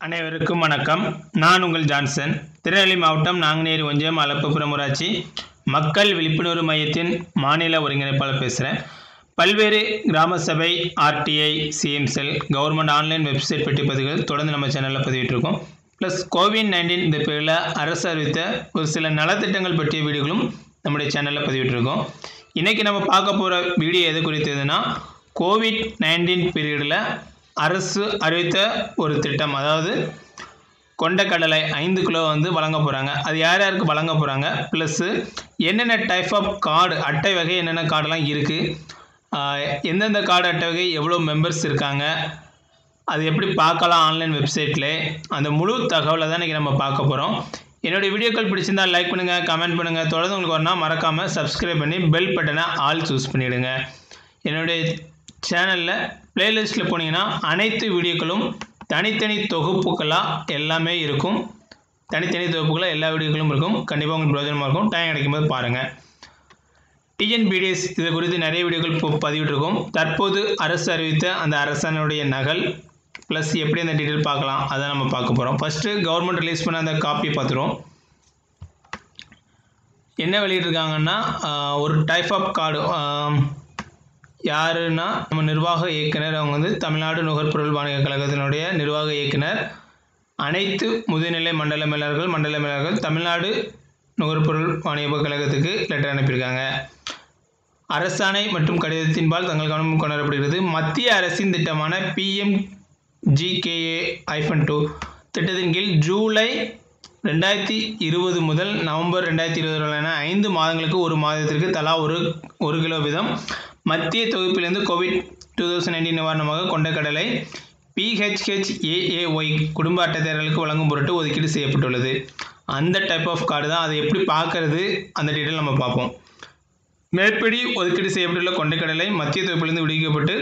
அனைவருக்கும் வணக்கம் நான் உங்கள் ஜான்சன் திருநெல்வேலி மாவட்டம் நாங்குநேரி ஒன்றியம் அலப்புப்புறம் ஊராட்சி மக்கள் விழிப்புணர்வு மையத்தின் மாநில ஒருங்கிணைப்பாளர் பேசுகிறேன் பல்வேறு கிராம சபை RTI CM cell government online website பெட்டி பதிவுகள் தொடர்ந்து நம்ம சேனலில் பதிவிட்டிருக்கோம் ப்ளஸ் கோவிட் நைன்டீன் இந்த பேரில் அரசு அறிவித்த ஒரு சில நலத்திட்டங்கள் பற்றிய வீடியோகளும் நம்முடைய சேனலில் பதிவிட்டிருக்கோம் இன்றைக்கி நம்ம பார்க்க போகிற வீடியோ எது குறித்ததுன்னா கோவிட் நைன்டீன் பீரியடில் அரசு அறிவித்த ஒரு திட்டம் அதாவது கொண்டக்கடலை ஐந்து கிலோ வந்து வழங்க போகிறாங்க அது யார் யாருக்கு வழங்க போகிறாங்க ப்ளஸ்ஸு என்னென்ன டைப் ஆஃப் கார்டு அட்டை வகை என்னென்ன கார்டெல்லாம் இருக்குது எந்தெந்த கார்டு அட்டை வகை எவ்வளோ மெம்பர்ஸ் இருக்காங்க அது எப்படி பார்க்கலாம் ஆன்லைன் வெப்சைட்டில் அந்த முழு தகவலை தான் இன்றைக்கி நம்ம பார்க்க போகிறோம் என்னுடைய வீடியோக்கள் பிடிச்சிருந்தா லைக் பண்ணுங்கள் கமெண்ட் பண்ணுங்கள் தொடர்ந்து உங்களுக்கு வரணும் மறக்காமல் சப்ஸ்கிரைப் பண்ணி பெல் பட்டனை ஆல் சூஸ் பண்ணிவிடுங்க என்னுடைய சேனலில் பிளேலிஸ்ட்டில் போனீங்கன்னா அனைத்து வீடியோக்களும் தனித்தனி தொகுப்புகளாக எல்லாமே இருக்கும் தனித்தனி தொகுப்புகளாக எல்லா வீடியோக்களும் இருக்கும் கண்டிப்பாக உங்களுக்கு பிரயோஜனமாக இருக்கும் டைம் கிடைக்கும்போது பாருங்கள் டிஎன்பிடிஎஸ் இது குறித்து நிறைய வீடியோக்கள் இப்போ பதிவிட்டிருக்கோம் தற்போது அரசு அறிவித்த அந்த அரசாணுடைய நகல் ப்ளஸ் எப்படி அந்த டீட்டெயில் பார்க்கலாம் அதை நம்ம பார்க்க போகிறோம் ஃபஸ்ட்டு கவர்மெண்ட் ரிலீஸ் பண்ண அந்த காப்பியை பார்த்துருவோம் என்ன வெளியிட்டிருக்காங்கன்னா ஆஹ், ஒரு டைப் ஆஃப் கார்டு யாருன்னா நம்ம நிர்வாக இயக்குனர் அவங்க வந்து தமிழ்நாடு நுகர்பொருள் வாணிக கழகத்தினுடைய நிர்வாக இயக்குனர் அனைத்து முதுநிலை மண்டல மேலர்கள் மண்டல மேலர்கள் தமிழ்நாடு நுகர்பொருள் வாணிப கழகத்துக்கு லெட்டர் அனுப்பியிருக்காங்க அரசாணை மற்றும் கடிதத்தின்பால் தங்கள் கவனம் கொண்டாடப்படுகிறது மத்திய அரசின் திட்டமான பிஎம் ஜிகேஏ ஐஃபன் டூ திட்டத்தின் கீழ் ஜூலை ரெண்டாயிரத்தி இருபது முதல் நவம்பர் ரெண்டாயிரத்தி இருபது வரையிலான ஐந்து மாதங்களுக்கு ஒரு மாதத்திற்கு தலா ஒரு ஒரு கிலோ வீதம் மத்திய தொகுப்பிலிருந்து கோவிட் டூ தௌசண்ட் நைன்டீன் நிவாரணமாக கொண்டக்கடலை பிஹெச்ஹெச்ஏஏஒய் குடும்ப அட்டைதாரர்களுக்கு வழங்கும் பொருட்டு ஒதுக்கீடு செய்யப்பட்டுள்ளது அந்த டைப் ஆஃப் கார்டு தான் அதை எப்படி பார்க்கறது அந்த டீட்டெயில் நம்ம பார்ப்போம் மேற்படி ஒதுக்கீடு செய்யப்பட்டுள்ள கொண்டைக்கடலை மத்திய தொகுப்பிலிருந்து விடுவிக்கப்பட்டு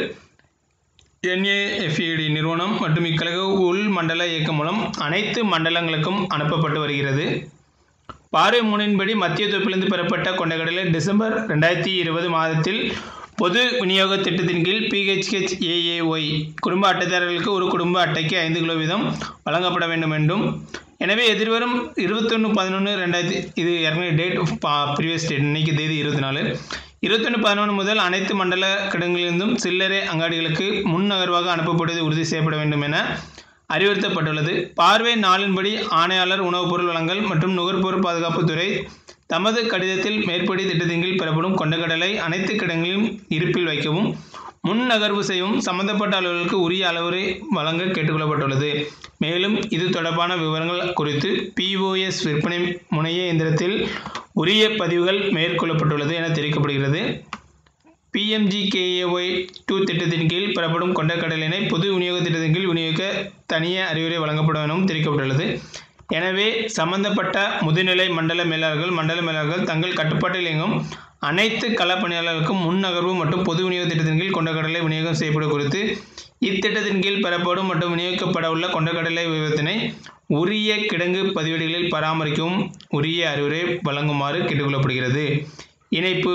என்ஏஎஃப்இடி நிறுவனம் மற்றும் இக்கழக உள் மண்டல இயக்கம் மூலம் அனைத்து மண்டலங்களுக்கும் அனுப்பப்பட்டு வருகிறது பார்வை மூணின்படி மத்திய தொகுப்பிலிருந்து பெறப்பட்ட கொண்டைக்கடலை டிசம்பர் ரெண்டாயிரத்தி இருபது மாதத்தில் பொது விநியோக திட்டத்தின் கீழ் பிஹெச்ஹெச் ஏஏஒய் குடும்ப அட்டைதாரர்களுக்கு ஒரு குடும்ப அட்டைக்கு ஐந்து கிலோ வீதம் வழங்கப்பட வேண்டும் என்றும் எனவே எதிர்வரும் இருபத்தொன்று பதினொன்று ரெண்டாயிரத்தி இது ஏற்கனவே டேட் ப்ரீவியஸ் டேட் இன்னைக்கு தேதி இருபத்தி நாலு இருபத்தொன்று பதினொன்று முதல் அனைத்து மண்டல கிடங்களிலிருந்தும் சில்லறை அங்காடிகளுக்கு முன் நகர்வாக அனுப்பப்படுவது உறுதி செய்யப்பட வேண்டும் என அறிவுறுத்தப்பட்டுள்ளது பார்வை நாளின்படி ஆணையாளர் உணவுப் பொருள் வழங்கல் மற்றும் நுகர்பொருள் பாதுகாப்புத்துறை தமது கடிதத்தில் மேற்படி திட்டத்தின் கீழ் பெறப்படும் கொண்டக்கடலை அனைத்து கிடங்களிலும் இருப்பில் வைக்கவும் முன் நகர்வு செய்யவும் சம்பந்தப்பட்ட அலுவலர்களுக்கு உரிய அளவுரை வழங்க கேட்டுக்கொள்ளப்பட்டுள்ளது மேலும் இது தொடர்பான விவரங்கள் குறித்து பிஓஎஸ் விற்பனை முனைய இயந்திரத்தில் உரிய பதிவுகள் மேற்கொள்ளப்பட்டுள்ளது என தெரிவிக்கப்படுகிறது பிஎம்ஜிகேஏஒய் டூ திட்டத்தின் கீழ் பெறப்படும் கொண்டக்கடலினை பொது விநியோக திட்டத்தின் கீழ் விநியோகிக்க தனியே அறிவுரை வழங்கப்படும் எனவும் தெரிவிக்கப்பட்டுள்ளது எனவே சம்பந்தப்பட்ட முதுநிலை மண்டல மேலாளர்கள் மண்டல மேலாளர்கள் தங்கள் கட்டுப்பாட்டில் இயங்கும் அனைத்து களப்பணியாளர்களுக்கும் முன் நகர்வு மற்றும் பொது விநியோக திட்டத்தின் கீழ் கொண்டக்கடலை விநியோகம் செய்யப்படும் குறித்து இத்திட்டத்தின் கீழ் பெறப்படும் மற்றும் விநியோகிக்கப்பட உள்ள கொண்டக்கடலை விவரத்தினை உரிய கிடங்கு பதிவேடுகளில் பராமரிக்கவும் உரிய அறிவுரை வழங்குமாறு கேட்டுக்கொள்ளப்படுகிறது இணைப்பு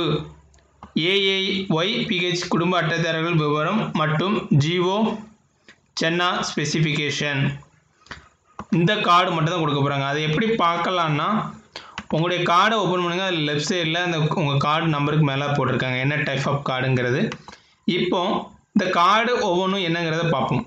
ஏஏஒய் பிஹெச் குடும்ப அட்டைதாரர்கள் விவரம் மற்றும் ஜிஓ சென்னா ஸ்பெசிஃபிகேஷன் இந்த கார்டு மட்டும் தான் கொடுக்க போகிறாங்க அதை எப்படி பார்க்கலான்னா உங்களுடைய கார்டை ஓப்பன் பண்ணுங்கள் அதில் லெஃப்ட் சைடில் அந்த உங்கள் கார்டு நம்பருக்கு மேலே போட்டிருக்காங்க என்ன டைப் ஆஃப் கார்டுங்கிறது இப்போ இந்த கார்டு ஒவ்வொன்றும் என்னங்கிறத பார்ப்போம்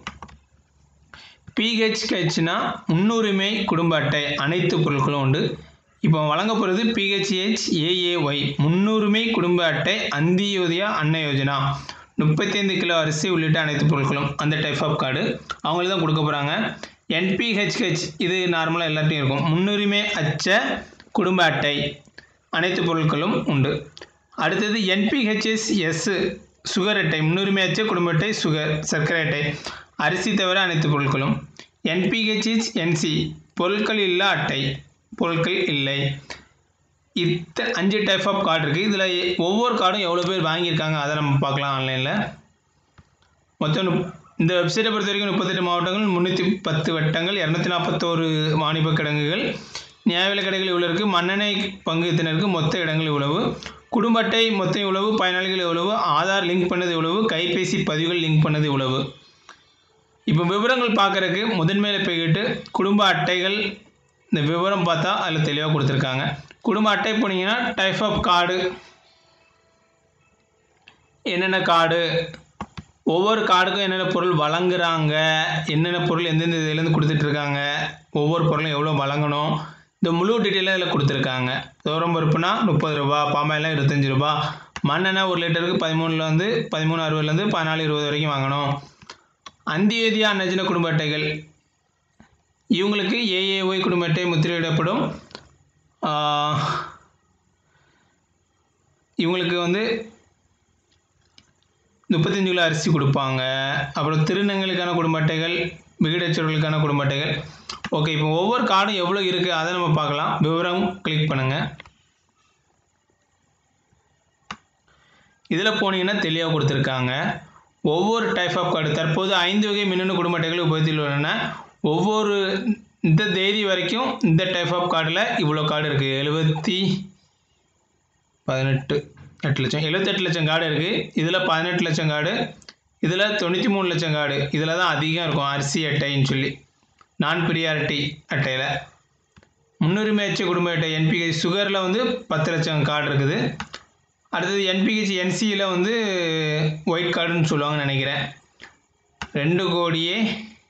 பிஹெச்ஹெச்னா முன்னுரிமை குடும்ப அட்டை அனைத்து பொருட்களும் உண்டு இப்போ வழங்க போகிறது பிஹெச்ஹெச் ஏஏஒய் முன்னுரிமை குடும்ப அட்டை அந்தியோதயா அன்ன யோஜனா முப்பத்தைந்து கிலோ அரிசி உள்ளிட்ட அனைத்து பொருட்களும் அந்த டைப் ஆஃப் கார்டு அவங்களுக்கு தான் கொடுக்க போகிறாங்க என்பிஹெச்ஹெச் இது நார்மலாக எல்லாத்தையும் இருக்கும் முன்னுரிமை அச்ச குடும்ப அட்டை அனைத்து பொருட்களும் உண்டு அடுத்தது என்பிஹெச்எஸ் எஸ் சுகர் அட்டை முன்னுரிமை அச்ச குடும்ப அட்டை சுகர் சர்க்கரை அட்டை அரிசி தவிர அனைத்து பொருட்களும் என்பிஹெச்எஸ் என்சி பொருட்கள் இல்லா அட்டை பொருட்கள் இல்லை இத்த அஞ்சு டைப் ஆஃப் கார்டு இருக்குது இதில் ஒவ்வொரு கார்டும் எவ்வளோ பேர் வாங்கியிருக்காங்க அதை நம்ம பார்க்கலாம் ஆன்லைனில் மொத்தம் நுப்- இந்த வெப்சைட்டை பொறுத்த வரைக்கும் முப்பத்தெட்டு மாவட்டங்கள் முந்நூற்றி பத்து வட்டங்கள் இரநூத்தி நாற்பத்தோரு வாணிப கிடங்குகள் நியாய விலை கடைகள் இவ்வளவு இருக்குது மண்ணெண்ணெய் பங்குத்தினருக்கு மொத்த இடங்கள் இவ்வளவு குடும்ப அட்டை மொத்தம் இவ்வளவு பயனாளிகள் இவ்வளவு ஆதார் லிங்க் பண்ணது இவ்வளவு கைபேசி பதிவுகள் லிங்க் பண்ணது இவ்வளவு இப்போ விவரங்கள் பார்க்குறதுக்கு முதன்மையில் போய்கிட்டு குடும்ப அட்டைகள் இந்த விவரம் பார்த்தா அதில் தெளிவாக கொடுத்துருக்காங்க குடும்ப அட்டை போனீங்கன்னா டைப் ஆஃப் கார்டு என்னென்ன கார்டு ஒவ்வொரு கார்டுக்கும் என்னென்ன பொருள் வழங்குறாங்க என்னென்ன பொருள் எந்தெந்த இதுலேருந்து கொடுத்துட்ருக்காங்க ஒவ்வொரு பொருளும் எவ்வளோ வழங்கணும் இந்த முழு டீட்டெயிலாக இதில் கொடுத்துருக்காங்க துவரம் பருப்புனா முப்பது ரூபா பாமாயிலாம் இருபத்தஞ்சி ரூபா மண்ணெண்ணெய் ஒரு லிட்டருக்கு பதிமூணுலேருந்து பதிமூணு அறுபதுலேருந்து பதினாலு இருபது வரைக்கும் வாங்கணும் அந்தியோதியா அன்னஜன குடும்ப அட்டைகள் இவங்களுக்கு ஏஏஒய் குடும்ப அட்டை முத்திரையிடப்படும் ஆஹ், இவங்களுக்கு வந்து முப்பத்தஞ்சு கிலோ அரிசி கொடுப்பாங்க அப்புறம் திருநங்கைகளுக்கான குடும்ப அட்டைகள் விகிடச்சொர்களுக்கான குடும்ப அட்டைகள் ஓகே இப்போ ஒவ்வொரு கார்டும் எவ்வளோ இருக்குது அதை நம்ம பார்க்கலாம் விவரம் கிளிக் பண்ணுங்கள் இதில் போனீங்கன்னா தெளிவாக கொடுத்துருக்காங்க ஒவ்வொரு டைப் ஆஃப் கார்டு தற்போது ஐந்து வகை மின்னணு குடும்ப அட்டைகள் உபயோகத்தில் உள்ளன ஒவ்வொரு இந்த தேதி வரைக்கும் இந்த டைப் ஆஃப் கார்டில் இவ்வளோ கார்டு இருக்குது எழுபத்தி பதினெட்டு எட்டு லட்சம் எழுபத்தெட்டு லட்சம் கார்டு இருக்குது இதில் பதினெட்டு லட்சம் கார்டு இதில் தொண்ணூற்றி மூணு லட்சம் கார்டு இதில் தான் அதிகம் இருக்கும் அரிசி அட்டைன்னு சொல்லி நான் ப்ரியாரிட்டி அட்டையில் முன்னுரிமை அச்ச குடும்ப அட்டை என்பிஹெச் சுகரில் வந்து பத்து லட்சம் கார்டு இருக்குது அடுத்தது என்பிஹெச் என்சியில் வந்து ஒயிட் கார்டுன்னு சொல்லுவாங்கன்னு நினைக்கிறேன் ரெண்டு கோடியே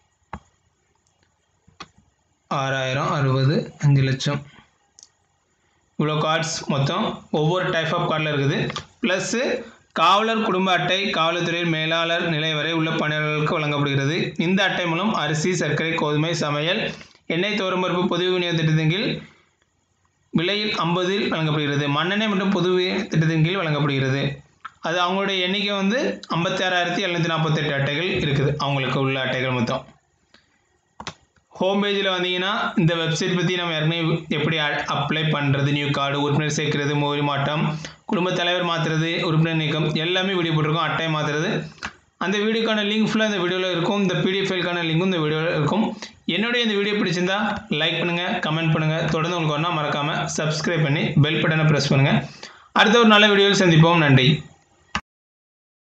ஆறாயிரம் அறுபது அஞ்சு லட்சம் இவ்வளோ கார்ட்ஸ் மொத்தம் ஒவ்வொரு டைப் ஆஃப் கார்டில் இருக்குது ப்ளஸ்ஸு காவலர் குடும்ப அட்டை காவல்துறையில் மேலாளர் நிலை வரை உள்ள பணியாளர்களுக்கு வழங்கப்படுகிறது இந்த அட்டை மூலம் அரிசி சர்க்கரை கோதுமை சமையல் எண்ணெய் தோரம்பருப்பு பொது விநியோக திட்டத்தின் கீழ் விலையில் ஐம்பதில் வழங்கப்படுகிறது மண்ணெண்ணெய் மற்றும் பொது விநியோக திட்டத்தின் கீழ் வழங்கப்படுகிறது அது அவங்களுடைய எண்ணிக்கை வந்து ஐம்பத்தாறாயிரத்தி எழுநூற்றி நாற்பத்தெட்டு அட்டைகள் இருக்குது அவங்களுக்கு உள்ள அட்டைகள் மொத்தம் ஹோம் பேஜில் வந்தீங்கன்னா இந்த வெப்சைட் பற்றி நம்ம ஏற்கனவே எப்படி அப்ளை பண்ணுறது நியூ கார்டு உறுப்பினர் சேர்க்கிறது முகவரி மாற்றம் குடும்பத் தலைவர் மாற்றுறது உறுப்பினர் நீக்கம் எல்லாமே வீடியோ போட்டிருக்கோம் அட்டை மாற்றுறது அந்த வீடியோக்கான லிங்க் ஃபுல்லாக இந்த வீடியோவில் இருக்கும் இந்த பிடிஎஃப் ஃபைலுக்கான லிங்க்கும் இந்த வீடியோவில் இருக்கும் என்னுடைய இந்த வீடியோ பிடிச்சிருந்தா லைக் பண்ணுங்கள் கமெண்ட் பண்ணுங்கள் தொடர்ந்து உங்களுக்கு வரணும் மறக்காமல் சப்ஸ்கிரைப் பண்ணி பெல் பட்டனை ப்ரெஸ் பண்ணுங்கள் அடுத்த ஒரு நல்ல வீடியோவில் சந்திப்போம் நன்றி